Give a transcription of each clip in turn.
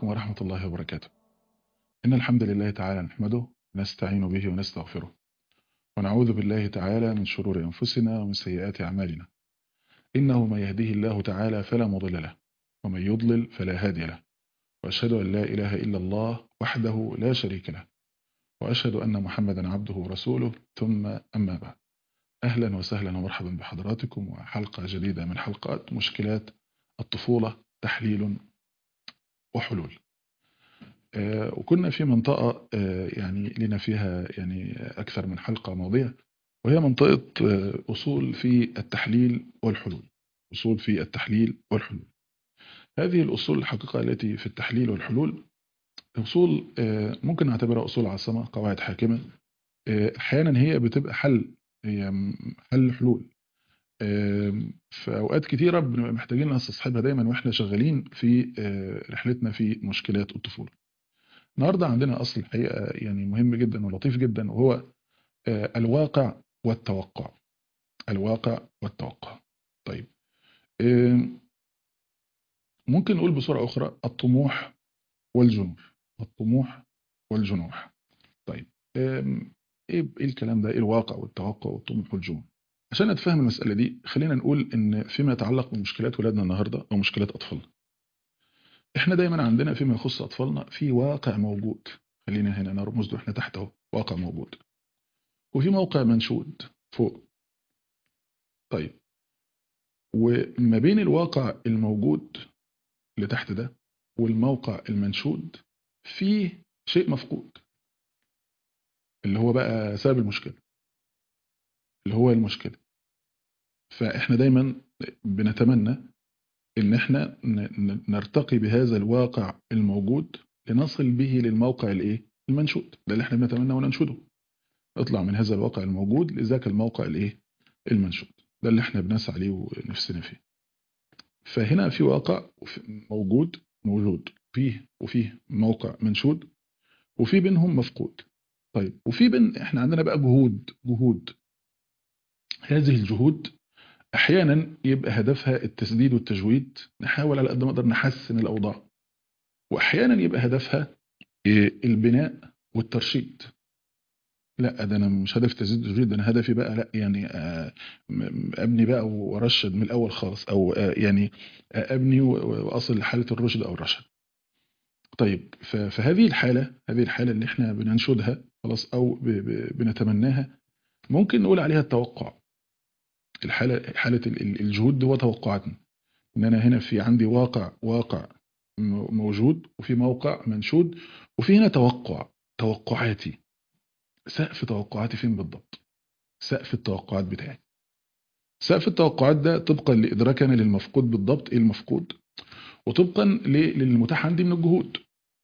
عليكم ورحمة الله وبركاته إن الحمد لله تعالى نحمده ونستعين به ونستغفره ونعوذ بالله تعالى من شرور أنفسنا ومن سيئات أعمالنا إنه من يهده الله تعالى فلا مضل له ومن يضلل فلا هادي له وأشهد أن لا إله إلا الله وحده لا شريك له وأشهد أن محمدا عبده ورسوله ثم أما بعد أهلا وسهلا ومرحبا بحضراتكم وحلقة جديدة من حلقات مشكلات الطفولة تحليل وحلول آه، وكنا في منطقة آه، يعني لنا فيها يعني أكثر من حلقة ماضية وهي منطقة آه، أصول في التحليل والحلول أصول في التحليل والحلول هذه الأصول الحقيقة التي في التحليل والحلول أصول ممكن نعتبرها أصول عاصمة قواعد حاكمة أحيانا هي بتبقى حل هي حل حلول في أوقات كتيرة بنبقى محتاجين نستصحبها دايما وإحنا شغالين في رحلتنا في مشكلات الطفولة النهاردة عندنا أصل الحقيقة يعني مهم جدا ولطيف جدا وهو الواقع والتوقع الواقع والتوقع طيب ممكن نقول بصورة أخرى الطموح والجنوح الطموح والجنوح طيب ايه الكلام ده ايه الواقع والتوقع والطموح والجنوح عشان نتفهم المسألة دي خلينا نقول ان فيما يتعلق بمشكلات ولادنا النهاردة او مشكلات اطفالنا احنا دايما عندنا فيما يخص اطفالنا في واقع موجود خلينا هنا نرمز له احنا تحت اهو واقع موجود وفي موقع منشود فوق طيب وما بين الواقع الموجود اللي تحت ده والموقع المنشود في شيء مفقود اللي هو بقى سبب المشكلة اللي هو المشكلة فاحنا دايما بنتمنى ان احنا نرتقي بهذا الواقع الموجود لنصل به للموقع الايه المنشود ده اللي احنا بنتمنى وننشده اطلع من هذا الواقع الموجود لذاك الموقع الايه المنشود ده اللي احنا بنسعى عليه ونفسنا فيه فهنا في واقع موجود موجود فيه وفيه موقع منشود وفي بينهم مفقود طيب وفي بين احنا عندنا بقى جهود جهود هذه الجهود احيانا يبقى هدفها التسديد والتجويد نحاول على قد ما نقدر نحسن الاوضاع واحيانا يبقى هدفها البناء والترشيد لا ده انا مش هدف تسديد وتجويد ده انا هدفي بقى لا يعني ابني بقى وارشد من الاول خالص او يعني ابني واصل لحاله الرشد او الرشد طيب فهذه الحاله هذه الحاله اللي احنا بننشدها خلاص او بنتمناها ممكن نقول عليها التوقع الحالة حالة الجهود هو توقعاتنا ان انا هنا في عندي واقع واقع موجود وفي موقع منشود وفي هنا توقع توقعاتي سقف توقعاتي فين بالضبط سقف التوقعات بتاعي سقف التوقعات ده طبقا لادراكنا للمفقود بالضبط ايه المفقود وطبقا للمتاح عندي من الجهود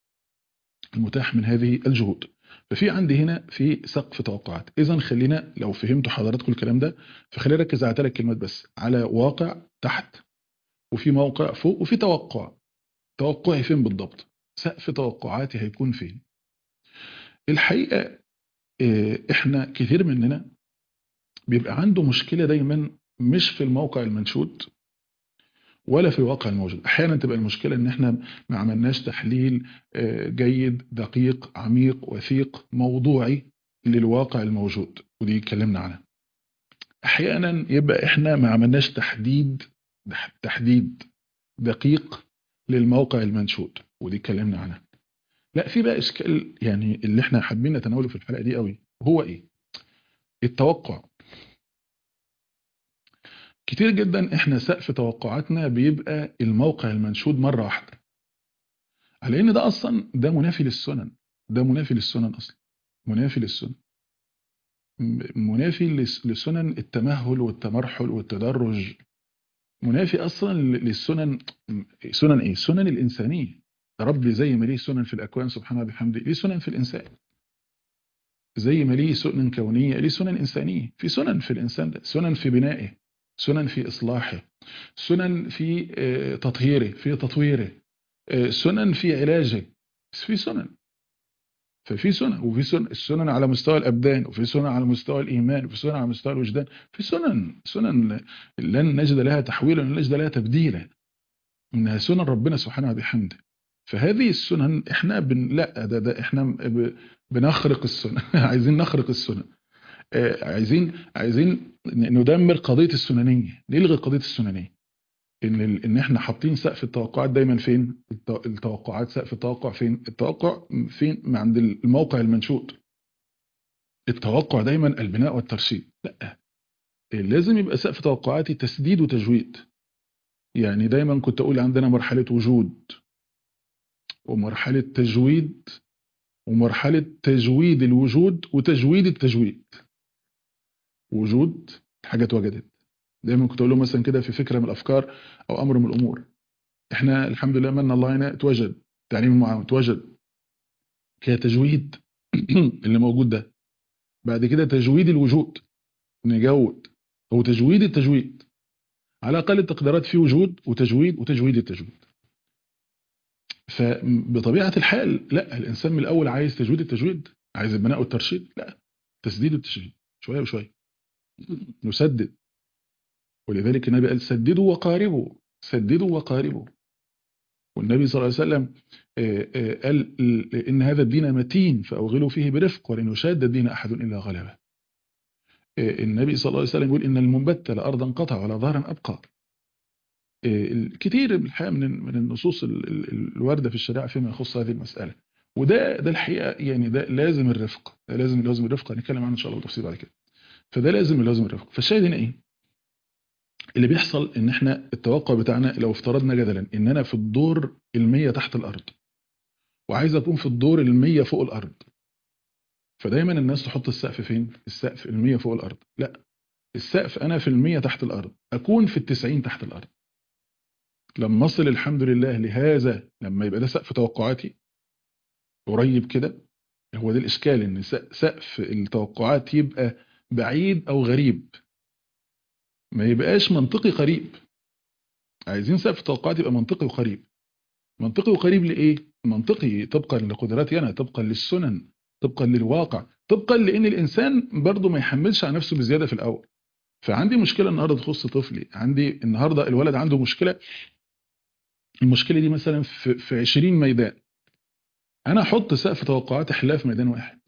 المتاح من هذه الجهود ففي عندي هنا في سقف توقعات اذا خلينا لو فهمتوا حضراتكم الكلام ده فخلينا نركز على ثلاث كلمات بس على واقع تحت وفي موقع فوق وفي توقع توقعي فين بالضبط سقف توقعاتي هيكون فين الحقيقه احنا كثير مننا بيبقى عنده مشكله دايما مش في الموقع المنشود ولا في الواقع الموجود احيانا تبقى المشكله ان احنا ما عملناش تحليل جيد دقيق عميق وثيق موضوعي للواقع الموجود ودي اتكلمنا عنها احيانا يبقى احنا ما عملناش تحديد تحديد دقيق للموقع المنشود ودي اتكلمنا عنها لا في بقى اشكال يعني اللي احنا حابين نتناوله في الحلقه دي قوي هو ايه التوقع كتير جدا احنا سقف توقعاتنا بيبقى الموقع المنشود مرة واحدة على ان ده اصلا ده منافي للسنن ده منافي للسنن اصلا منافي للسنن منافي لسنن التمهل والتمرحل والتدرج منافي اصلا للسنن سنن ايه سنن الانسانيه ربي زي ما ليه سنن في الاكوان سبحانه وبحمده ليه سنن في الانسان زي ما ليه سنن كونيه ليه سنن انسانيه في سنن في الانسان ده سنن في بنائه سنن في إصلاحه سنن في تطهيره في تطويره سنن في علاجه في سنن ففي سنن وفي سنن السنن على مستوى الأبدان وفي سنن على مستوى الإيمان وفي سنن على مستوى الوجدان في سنن سنن لن نجد لها تحويلا ولن نجد لها تبديلا إنها سنن ربنا سبحانه وبحمده فهذه السنن احنا بن لا ده ده احنا ب- بنخرق السنن عايزين نخرق السنن آه، عايزين عايزين ندمر قضيه السننيه نلغي قضيه السننيه ان ال- ان احنا حاطين سقف التوقعات دايما فين الت- التوقعات سقف التوقع فين التوقع فين عند الموقع المنشود التوقع دايما البناء والترشيد لا لازم يبقى سقف توقعاتي تسديد وتجويد يعني دايما كنت اقول عندنا مرحله وجود ومرحله تجويد ومرحله تجويد الوجود وتجويد التجويد وجود حاجه اتوجدت دايما كنت اقول له مثلا كده في فكره من الافكار او امر من الامور احنا الحمد لله من الله هنا اتوجد تعليم المعاون اتوجد كتجويد اللي موجود ده بعد كده تجويد الوجود نجود هو تجويد التجويد على اقل التقديرات في وجود وتجويد وتجويد التجويد فبطبيعه الحال لا الانسان من الاول عايز تجويد التجويد عايز البناء والترشيد لا تسديد التشديد شويه بشويه نسدد ولذلك النبي قال سددوا وقاربوا سددوا وقاربوا والنبي صلى الله عليه وسلم آه، آه، قال ان هذا الدين متين فاوغلوا فيه برفق ولن يشاد الدين احد الا غلبه آه، النبي صلى الله عليه وسلم يقول ان المنبت لارضا قطع ولا ظهرا ابقى آه، الكثير الحقيقه من من النصوص ال- ال- الوارده في الشريعه فيما يخص هذه المساله وده ده الحقيقه يعني ده لازم الرفق ده لازم لازم الرفق هنتكلم عنه ان شاء الله بالتفصيل بعد كده فده لازم لازم الرفق فالشاهد هنا ايه اللي بيحصل ان احنا التوقع بتاعنا لو افترضنا جدلا ان انا في الدور ال100 تحت الارض وعايز اكون في الدور ال100 فوق الارض فدايما الناس تحط السقف فين السقف ال100 فوق الارض لا السقف انا في ال100 تحت الارض اكون في ال90 تحت الارض لما اصل الحمد لله لهذا لما يبقى ده سقف توقعاتي قريب كده هو ده الاشكال ان س- سقف التوقعات يبقى بعيد او غريب ما يبقاش منطقي قريب عايزين سقف التوقعات يبقى منطقي وقريب منطقي وقريب لايه منطقي طبقا لقدراتي انا طبقا للسنن طبقا للواقع طبقا لان الانسان برضه ما يحملش على نفسه بزياده في الاول فعندي مشكله النهارده تخص طفلي عندي النهارده الولد عنده مشكله المشكله دي مثلا في في 20 ميدان انا احط سقف توقعات احلها في ميدان واحد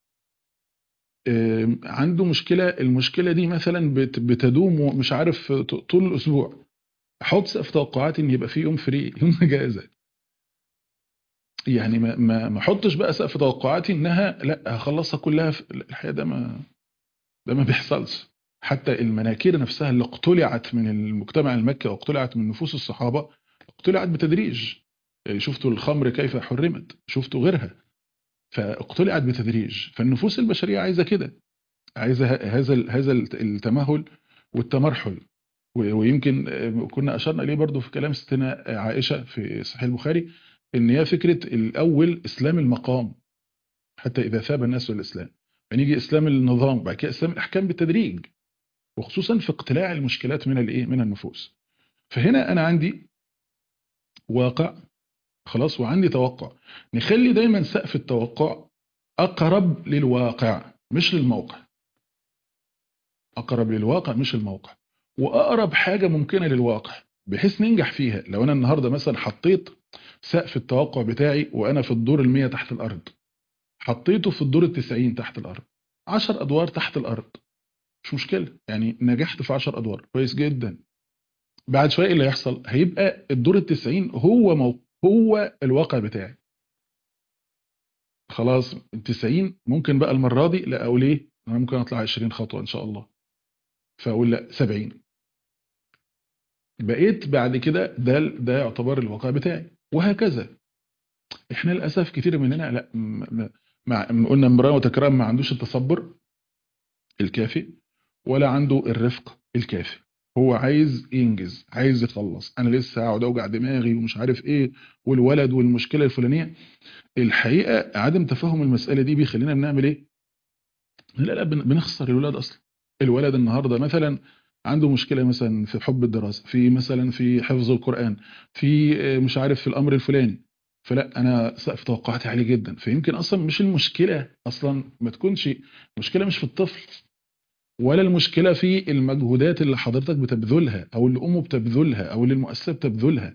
آم، عنده مشكله المشكله دي مثلا بت- بتدوم مش عارف ط- طول الاسبوع احط سقف توقعاتي ان يبقى في يوم فري يوم اجازه يعني ما ما ما احطش بقى سقف توقعاتي انها لا هخلصها كلها في الحقيقه ده ما ده ما بيحصلش حتى المناكير نفسها اللي اقتلعت من المجتمع المكي واقتلعت من نفوس الصحابه اقتلعت بتدريج يعني شفتوا الخمر كيف حرمت شفتوا غيرها فاقتلعت بتدريج فالنفوس البشريه عايزه كده عايزه ه- هذا ال- هذا الت- التمهل والتمرحل و- ويمكن آه، كنا اشرنا اليه برضو في كلام ستنا عائشه في صحيح البخاري ان هي فكره الاول اسلام المقام حتى اذا ثاب الناس للاسلام يعني يجي اسلام النظام بعد كده اسلام الاحكام بالتدريج وخصوصا في اقتلاع المشكلات من الايه من النفوس فهنا انا عندي واقع خلاص وعندي توقع نخلي دايما سقف التوقع اقرب للواقع مش للموقع اقرب للواقع مش الموقع واقرب حاجه ممكنه للواقع بحيث ننجح فيها لو انا النهارده مثلا حطيت سقف التوقع بتاعي وانا في الدور ال100 تحت الارض حطيته في الدور ال90 تحت الارض 10 ادوار تحت الارض مش مشكله يعني نجحت في 10 ادوار كويس جدا بعد شويه ايه اللي هيحصل هيبقى الدور ال90 هو مو... هو الواقع بتاعي خلاص ال 90 ممكن بقى المره دي لا اقول ايه انا ممكن اطلع 20 خطوه ان شاء الله فاقول لا 70 بقيت بعد كده ده ده يعتبر الواقع بتاعي وهكذا احنا للاسف كتير مننا لا م- م- مع قلنا امراه وتكرام ما عندوش التصبر الكافي ولا عنده الرفق الكافي هو عايز ينجز عايز يخلص انا لسه هقعد اوجع دماغي ومش عارف ايه والولد والمشكله الفلانيه الحقيقه عدم تفهم المساله دي بيخلينا بنعمل ايه لا لا بن- بنخسر الولاد اصلا الولد النهارده مثلا عنده مشكله مثلا في حب الدراسه في مثلا في حفظ القران في آه، مش عارف في الامر الفلاني فلا انا سقف توقعاتي عالي جدا فيمكن اصلا مش المشكله اصلا ما تكونش المشكله مش في الطفل ولا المشكله في المجهودات اللي حضرتك بتبذلها او اللي امه بتبذلها او اللي المؤسسه بتبذلها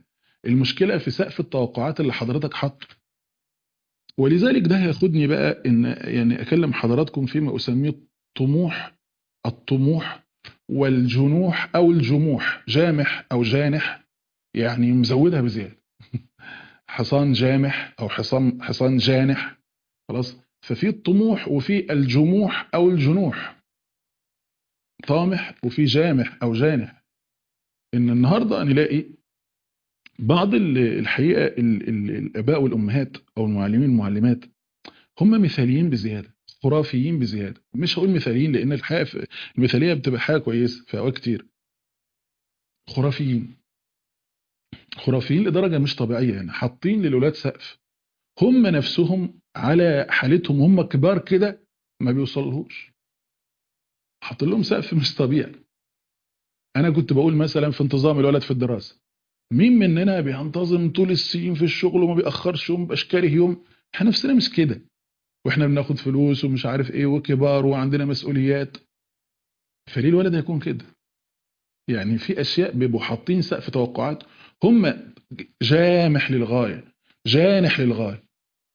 المشكله في سقف التوقعات اللي حضرتك حاطه ولذلك ده هياخدني بقى ان يعني اكلم حضراتكم فيما اسميه الطموح الطموح والجنوح او الجموح جامح او جانح يعني مزودها بزياده حصان جامح او حصان حصان جانح خلاص ففي الطموح وفي الجموح او الجنوح طامح وفي جامح او جانح ان النهارده نلاقي بعض ال- الحقيقه ال- ال- الاباء والامهات او المعلمين والمعلمات هم مثاليين بزياده خرافيين بزياده مش هقول مثاليين لان الحقيقه في- المثاليه بتبقى حاجه كويسه في اوقات كتير خرافيين خرافيين لدرجه مش طبيعيه يعني حاطين للولاد سقف هم نفسهم على حالتهم هم كبار كده ما بيوصلهوش حاطين لهم سقف مش طبيعي انا كنت بقول مثلا في انتظام الولد في الدراسه مين مننا بينتظم طول السنين في الشغل وما بيأخرش يوم مبقاش كاره يوم احنا نفسنا مش كده واحنا بناخد فلوس ومش عارف ايه وكبار وعندنا مسؤوليات فليه الولد هيكون كده يعني في اشياء بيبقوا حاطين سقف توقعات هم جامح للغايه جانح للغايه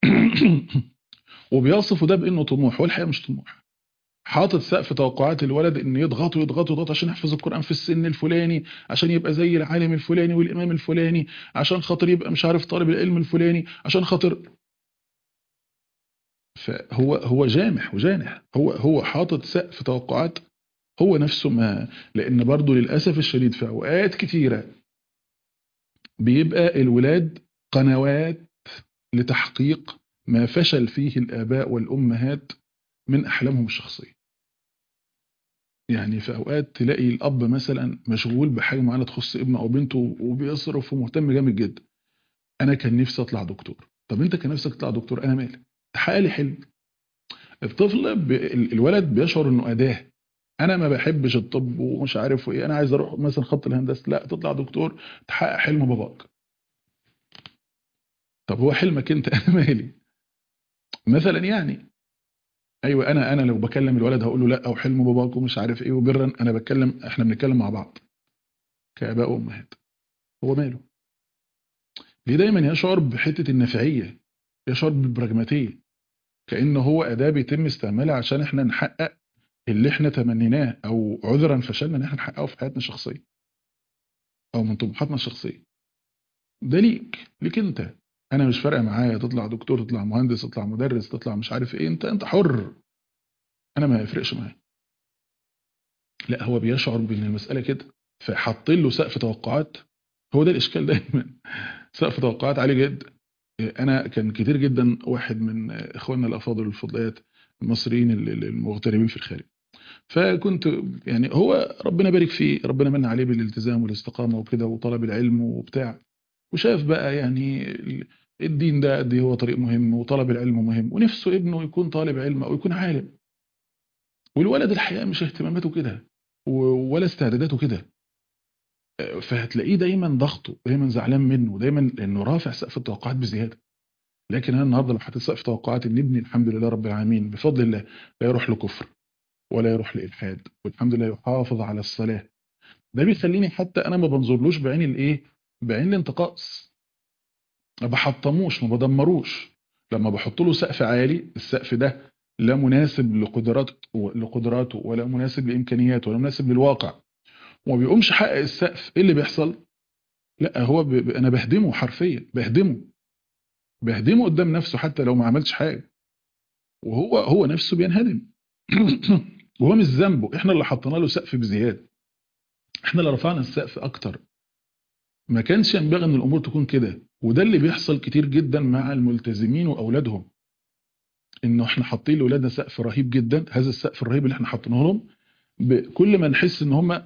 وبيصفوا ده بانه طموح والحقيقه مش طموح حاطط سقف توقعات الولد ان يضغطوا يضغطوا يضغطوا عشان يحفظ القران في السن الفلاني عشان يبقى زي العالم الفلاني والامام الفلاني عشان خاطر يبقى مش عارف طالب العلم الفلاني عشان خاطر فهو هو جامح وجانح هو هو حاطط سقف توقعات هو نفسه ما لان برضه للاسف الشديد في اوقات كتيره بيبقى الولاد قنوات لتحقيق ما فشل فيه الآباء والأمهات من أحلامهم الشخصية يعني في أوقات تلاقي الأب مثلا مشغول بحاجة معينة تخص ابنه أو بنته وبيصرف ومهتم جامد جدا أنا كان نفسي أطلع دكتور طب أنت كان نفسك تطلع دكتور أنا مالي تحقق لي حلم الطفل ب... الولد بيشعر إنه أداة أنا ما بحبش الطب ومش عارف إيه أنا عايز أروح مثلا خط الهندسة لا تطلع دكتور تحقق حلم باباك طب هو حلمك أنت أنا مالي مثلا يعني ايوه انا انا لو بكلم الولد هقول له لا او حلم باباك ومش عارف ايه وبرا انا بتكلم احنا بنتكلم مع بعض كاباء وامهات هو ماله ليه دايما يشعر بحته النفعيه يشعر بالبراجماتيه كانه هو اداه بيتم استعمالها عشان احنا نحقق اللي احنا تمنيناه او عذرا فشلنا ان احنا نحققه في حياتنا الشخصيه او من طموحاتنا الشخصيه ده ليك ليك انت انا مش فارقه معايا تطلع دكتور تطلع مهندس تطلع مدرس تطلع مش عارف ايه انت انت حر انا ما يفرقش معايا لا هو بيشعر بان المساله كده فحاطين له سقف توقعات هو ده الاشكال دايما سقف توقعات عالي جدا انا كان كتير جدا واحد من اخواننا الافاضل الفضليات المصريين المغتربين في الخارج فكنت يعني هو ربنا بارك فيه ربنا من عليه بالالتزام والاستقامه وكده وطلب العلم وبتاع وشاف بقى يعني الدين ده قد هو طريق مهم وطلب العلم مهم ونفسه ابنه يكون طالب علم او يكون عالم والولد الحقيقه مش اهتماماته كده ولا استعداداته كده فهتلاقيه دايما ضغطه دايما زعلان منه دايما لانه رافع سقف التوقعات بزياده لكن انا النهارده لو حطيت سقف توقعات ان ابني الحمد لله رب العالمين بفضل الله لا يروح لكفر ولا يروح لالحاد والحمد لله يحافظ على الصلاه ده بيخليني حتى انا ما بنظرلوش بعين الايه بعين الانتقاص ما بحطموش ما بدمروش لما بحط له سقف عالي السقف ده لا مناسب لقدراته لقدراته ولا مناسب لامكانياته ولا مناسب للواقع وما بيقومش حقق السقف ايه اللي بيحصل لا هو ب... ب... انا بهدمه حرفيا بهدمه بهدمه قدام نفسه حتى لو ما عملش حاجه وهو هو نفسه بينهدم وهو مش ذنبه احنا اللي حطينا له سقف بزياده احنا اللي رفعنا السقف اكتر ما كانش ينبغي ان الامور تكون كده وده اللي بيحصل كتير جدا مع الملتزمين واولادهم انه احنا حاطين لاولادنا سقف رهيب جدا هذا السقف الرهيب اللي احنا حاطينه لهم كل ما نحس ان هم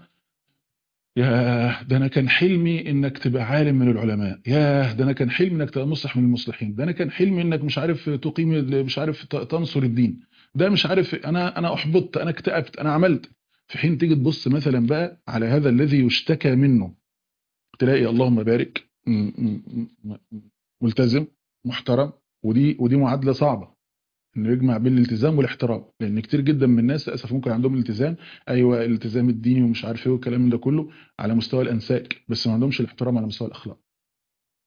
ياه ده انا كان حلمي انك تبقى عالم من العلماء ياه ده انا كان حلمي انك تبقى مصلح من المصلحين ده انا كان حلمي انك مش عارف تقيم مش عارف تنصر الدين ده مش عارف انا انا احبطت انا اكتئبت انا عملت في حين تيجي تبص مثلا بقى على هذا الذي يشتكى منه تلاقي اللهم بارك ملتزم محترم ودي ودي معادله صعبه انه يجمع بين الالتزام والاحترام لان كتير جدا من الناس للاسف ممكن عندهم الالتزام ايوه الالتزام الديني ومش عارف ايه والكلام ده كله على مستوى الانساك بس ما عندهمش الاحترام على مستوى الاخلاق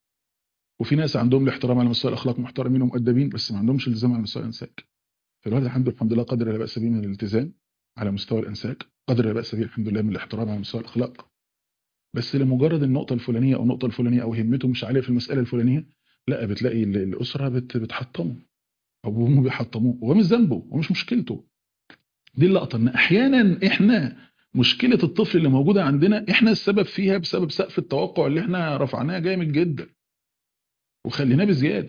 وفي ناس عندهم الاحترام على مستوى الاخلاق محترمين ومؤدبين بس ما عندهمش الالتزام على مستوى الانساك فالواحد عنده الحمد لله قدر لا باس به من الالتزام على مستوى الانساك قدر لا باس به الحمد لله من الاحترام على مستوى الاخلاق بس لمجرد النقطه الفلانيه او النقطه الفلانيه او همته مش عاليه في المساله الفلانيه لا بتلاقي ال- الاسره بت- بتحطمه او هم بيحطموه وهو مش ذنبه ومش مشكلته دي اللقطه ان احيانا احنا مشكله الطفل اللي موجوده عندنا احنا السبب فيها بسبب سقف التوقع اللي احنا رفعناه جامد جدا وخليناه بزياده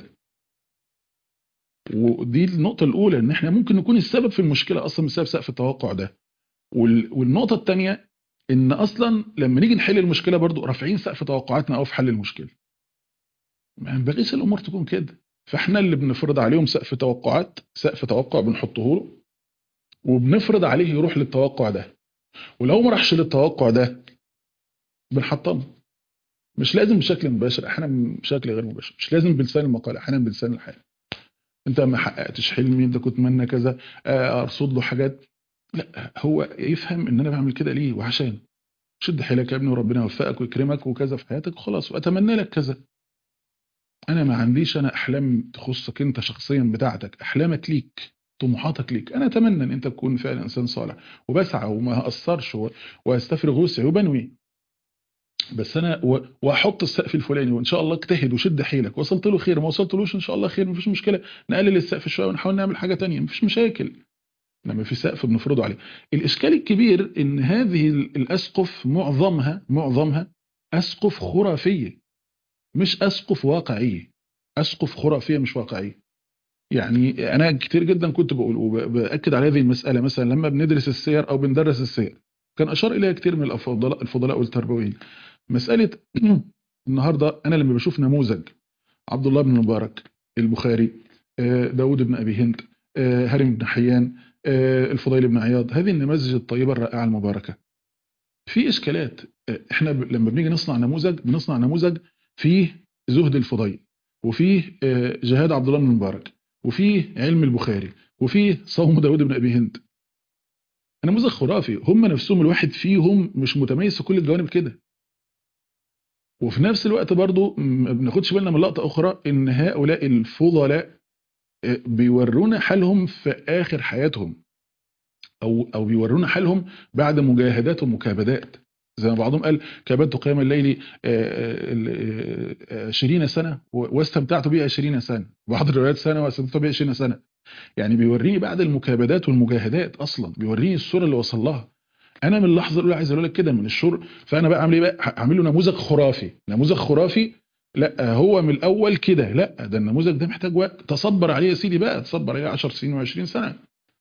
ودي النقطه الاولى ان احنا ممكن نكون السبب في المشكله اصلا بسبب سقف التوقع ده وال- والنقطه الثانيه ان اصلا لما نيجي نحل المشكله برضو رافعين سقف توقعاتنا او في حل المشكله ما ينبغيش الامور تكون كده فاحنا اللي بنفرض عليهم سقف توقعات سقف توقع بنحطه له وبنفرض عليه يروح للتوقع ده ولو ما راحش للتوقع ده بنحطمه مش لازم بشكل مباشر احيانا بشكل غير مباشر مش لازم بلسان المقال احيانا بلسان الحال انت ما حققتش حلمي انت كنت اتمنى كذا آه، ارصد له حاجات لا هو يفهم ان انا بعمل كده ليه وعشان شد حيلك يا ابني وربنا يوفقك ويكرمك وكذا في حياتك وخلاص واتمنى لك كذا انا ما عنديش انا احلام تخصك انت شخصيا بتاعتك احلامك ليك طموحاتك ليك انا اتمنى ان انت تكون فعلا انسان صالح وبسعى وما هقصرش و- واستفرغ وسعي وبنوي بس انا و- واحط السقف الفلاني وان شاء الله اجتهد وشد حيلك وصلت له خير ما وصلتلوش ان شاء الله خير مفيش مشكله نقلل السقف شويه ونحاول نعمل حاجه تانية مفيش مشاكل لما في سقف بنفرضه عليه الاشكال الكبير ان هذه ال- الاسقف معظمها معظمها اسقف خرافيه مش اسقف واقعيه اسقف خرافيه مش واقعيه يعني انا كتير جدا كنت بقول وباكد على هذه المساله مثلا لما بندرس السير او بندرس السير كان اشار اليها كتير من الفضلاء الفضلاء والتربويين مساله النهارده انا لما بشوف نموذج عبد الله بن مبارك البخاري آه، داود بن ابي هند آه، هرم بن حيان آه، الفضيل بن عياض هذه النماذج الطيبه الرائعه المباركه في اشكالات آه، احنا ب- لما بنيجي نصنع نموذج بنصنع نموذج فيه زهد الفضيل وفيه آه، جهاد عبد الله بن مبارك وفيه علم البخاري وفيه صوم داود بن ابي هند نموذج خرافي هم نفسهم الواحد فيهم مش متميز في كل الجوانب كده وفي نفس الوقت برضو ما بناخدش بالنا من لقطه اخرى ان هؤلاء الفضلاء آه، بيورونا حالهم في اخر حياتهم او او بيورونا حالهم بعد مجاهدات ومكابدات زي ما بعضهم قال كابدت قيام الليل آه، آه، آه، 20 سنه و- واستمتعت بها 20 سنه بعض الروايات سنه واستمتعت بها 20 سنه يعني بيوريني بعد المكابدات والمجاهدات اصلا بيوريني الصوره اللي وصل لها انا من اللحظه الاولى عايز اقول لك كده من الشهور فانا بقى اعمل ايه بقى هعمل له نموذج خرافي نموذج خرافي لا هو من الاول كده لا ده النموذج ده محتاج وقت تصبر عليه يا سيدي بقى تصبر عليه 10 سنين و20 سنه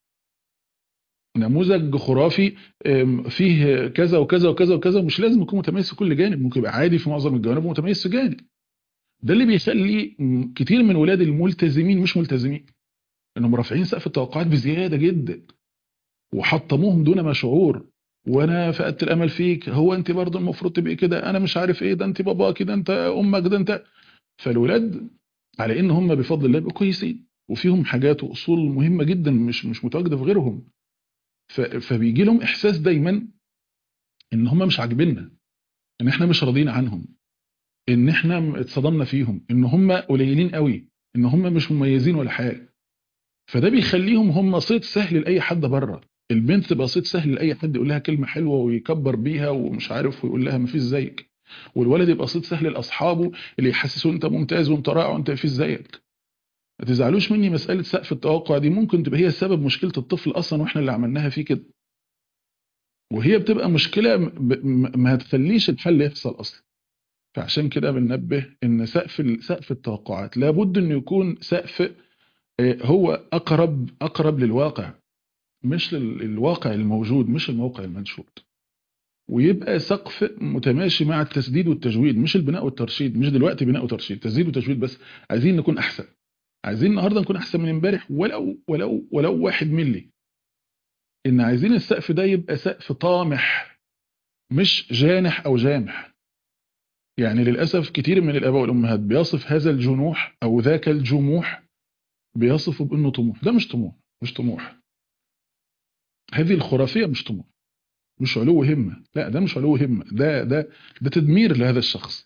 نموذج خرافي أم، فيه كذا وكذا وكذا وكذا مش لازم يكون متميز في كل جانب ممكن يبقى عادي في معظم الجوانب ومتميز في جانب ده اللي بيخلي م، كتير من ولاد الملتزمين مش ملتزمين انهم رافعين سقف التوقعات بزياده جدا وحطموهم دون ما شعور وانا فقدت الامل فيك هو انت برضه المفروض تبقي كده انا مش عارف ايه ده انت باباك ده انت امك ده انت فالولاد على ان هم بفضل الله يبقوا كويسين وفيهم حاجات واصول مهمه جدا مش مش متواجده في غيرهم ف- فبيجي لهم احساس دايما ان هم مش عاجبيننا ان احنا مش راضيين عنهم ان احنا اتصدمنا فيهم ان هم قليلين قوي ان هم مش مميزين ولا حاجه فده بيخليهم هم صيد سهل لاي حد بره البنت تبقى صيد سهل لاي حد يقول لها كلمه حلوه ويكبر بيها ومش عارف ويقول لها مفيش زيك والولد يبقى صيد سهل لاصحابه اللي يحسسوه انت ممتاز وانت رائع وانت مفيش زيك ما تزعلوش مني مساله سقف التوقع دي ممكن تبقى هي سبب مشكله الطفل اصلا واحنا اللي عملناها فيه كده وهي بتبقى مشكله م- م- ما هتخليش الحل يحصل اصلا فعشان كده بننبه ان سقف ال- سقف التوقعات لابد انه يكون سقف آه، هو اقرب اقرب للواقع مش للواقع الموجود مش الموقع المنشود ويبقى سقف متماشي مع التسديد والتجويد مش البناء والترشيد مش دلوقتي بناء وترشيد تسديد وتجويد بس عايزين نكون احسن عايزين النهارده نكون احسن من امبارح ولو ولو ولو واحد ملي ان عايزين السقف ده يبقى سقف طامح مش جانح او جامح يعني للاسف كتير من الاباء والامهات بيصف هذا الجنوح او ذاك الجموح بيصفه بانه طموح ده مش طموح مش طموح هذه الخرافيه مش طموح مش علو همه لا ده مش علو همه ده ده ده تدمير لهذا الشخص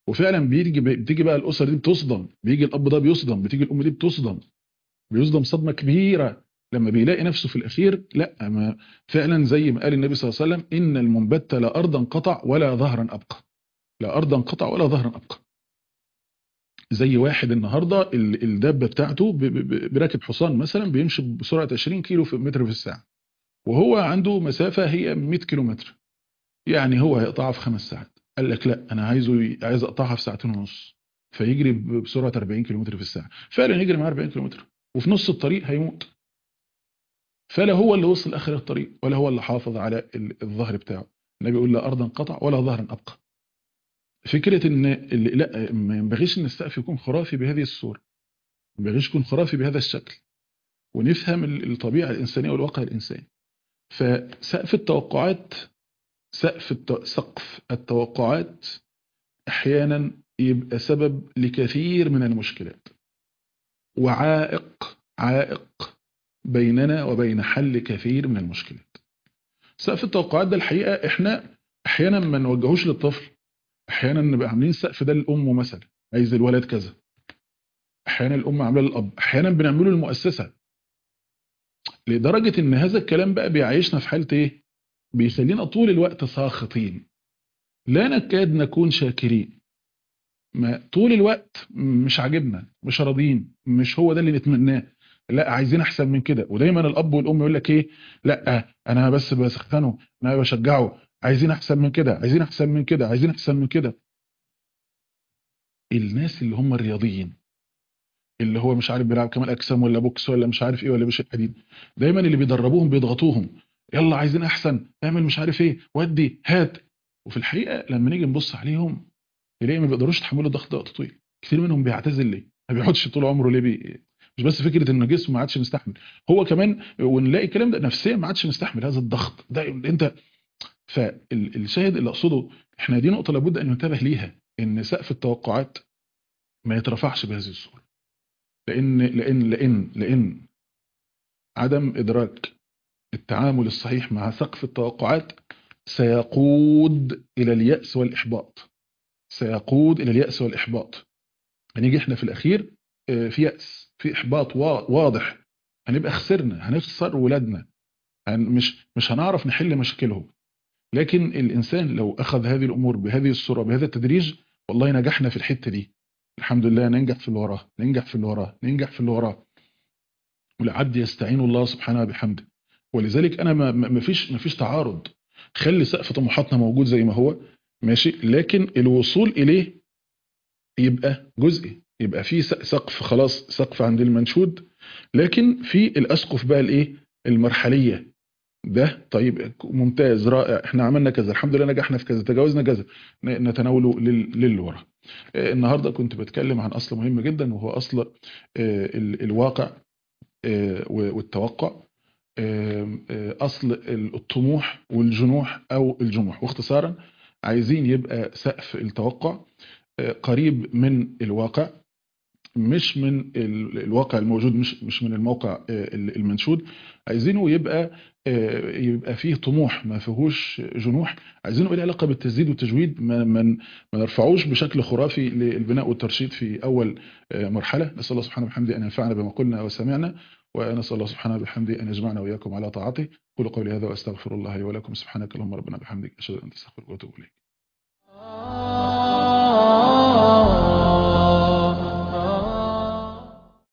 وفعلا بيجي بتيجي بقى الاسر دي بتصدم بيجي الاب ده بيصدم بتيجي الام دي بتصدم بيصدم صدمه كبيره لما بيلاقي نفسه في الاخير لا ما فعلا زي ما قال النبي صلى الله عليه وسلم ان المنبت لا ارضا قطع ولا ظهرا ابقى لا ارضا قطع ولا ظهرا ابقى زي واحد النهارده ال- الدابه بتاعته ب- ب- براكب حصان مثلا بيمشي بسرعه 20 كيلو في متر في الساعه وهو عنده مسافه هي 100 كيلو متر يعني هو هيقطعها في خمس ساعات قال لك لا انا عايزه ي- عايز اقطعها في ساعتين ونص فيجري ب- بسرعه 40 كيلو متر في الساعه فعلا يجري معاه 40 كيلو متر وفي نص الطريق هيموت فلا هو اللي وصل اخر الطريق ولا هو اللي حافظ على ال- الظهر بتاعه النبي يقول لا ارضا قطع ولا ظهرا ابقى فكره ان اللي لا ما ينبغيش ان السقف يكون خرافي بهذه الصوره ما ينبغيش يكون خرافي بهذا الشكل ونفهم ال- الطبيعه الانسانيه والواقع الانساني فسقف التوقعات سقف الت- سقف التوقعات احيانا يبقى سبب لكثير من المشكلات وعائق عائق بيننا وبين حل كثير من المشكلات سقف التوقعات ده الحقيقه احنا احيانا ما نوجهوش للطفل احيانا نبقى عاملين السقف ده للام مثلا عايز الولد كذا احيانا الام عامله للاب احيانا بنعمله للمؤسسه لدرجه ان هذا الكلام بقى بيعيشنا في حاله ايه بيخلينا طول الوقت ساخطين لا نكاد نكون شاكرين ما طول الوقت مش عاجبنا مش راضيين مش هو ده اللي نتمناه لا عايزين احسن من كده ودايما الاب والام يقول لك ايه لا انا بس بسخنه انا بشجعه عايزين احسن من كده عايزين احسن من كده عايزين احسن من كده الناس اللي هم الرياضيين اللي هو مش عارف بيلعب كمال اجسام ولا بوكس ولا مش عارف ايه ولا بيشيل حديد دايما اللي بيدربوهم بيضغطوهم يلا عايزين احسن اعمل مش عارف ايه ودي هات وفي الحقيقه لما نيجي نبص عليهم نلاقي ما بيقدروش يتحملوا الضغط ده وقت طويل كتير منهم بيعتزل ليه ما بيقعدش طول عمره ليه بي... مش بس فكره ان جسمه ما عادش مستحمل هو كمان ونلاقي الكلام ده نفسيا ما عادش مستحمل هذا الضغط ده انت فالشاهد اللي اقصده احنا دي نقطه لابد ان ننتبه ليها ان سقف التوقعات ما يترفعش بهذه الصوره لان لان لان لان عدم ادراك التعامل الصحيح مع سقف التوقعات سيقود الى الياس والاحباط سيقود الى الياس والاحباط هنيجي احنا في الاخير آه، في ياس في احباط وا- واضح هنبقى خسرنا هنخسر ولادنا هن مش مش هنعرف نحل مشاكلهم لكن الانسان لو اخذ هذه الامور بهذه الصوره بهذا التدريج والله نجحنا في الحته دي الحمد لله ننجح في اللي وراه ننجح في اللي وراه ننجح في اللي وراه والعبد يستعين الله سبحانه بحمده ولذلك انا ما ما- ما فيش ما فيش تعارض خلي سقف طموحاتنا موجود زي ما هو ماشي لكن الوصول اليه يبقى جزئي يبقى في س- سقف خلاص سقف عند المنشود لكن في الاسقف بقى الايه المرحليه ده طيب ممتاز رائع احنا عملنا كذا الحمد لله نجحنا في كذا تجاوزنا كذا ن- نتناوله لل- للي ورا آه، النهارده كنت بتكلم عن اصل مهم جدا وهو اصل آه، ال- الواقع آه، و- والتوقع آه، آه، اصل ال- الطموح والجنوح او الجموح واختصارا عايزين يبقى سقف التوقع آه، قريب من الواقع مش من ال- الواقع الموجود مش مش من الموقع آه، ال- المنشود عايزينه يبقى آه، يبقى فيه طموح ما فيهوش جنوح عايزينه يبقى له علاقه بالتسديد والتجويد ما ما ما نرفعوش بشكل خرافي للبناء والترشيد في اول آه، مرحله نسال الله سبحانه وبحمده ان ينفعنا بما قلنا وسمعنا ونسال الله سبحانه وبحمده ان يجمعنا واياكم على طاعته قولوا قولي هذا واستغفر الله لي ولكم سبحانك اللهم ربنا بحمدك اشهد ان لا اله الا انت استغفرك واتوب اليك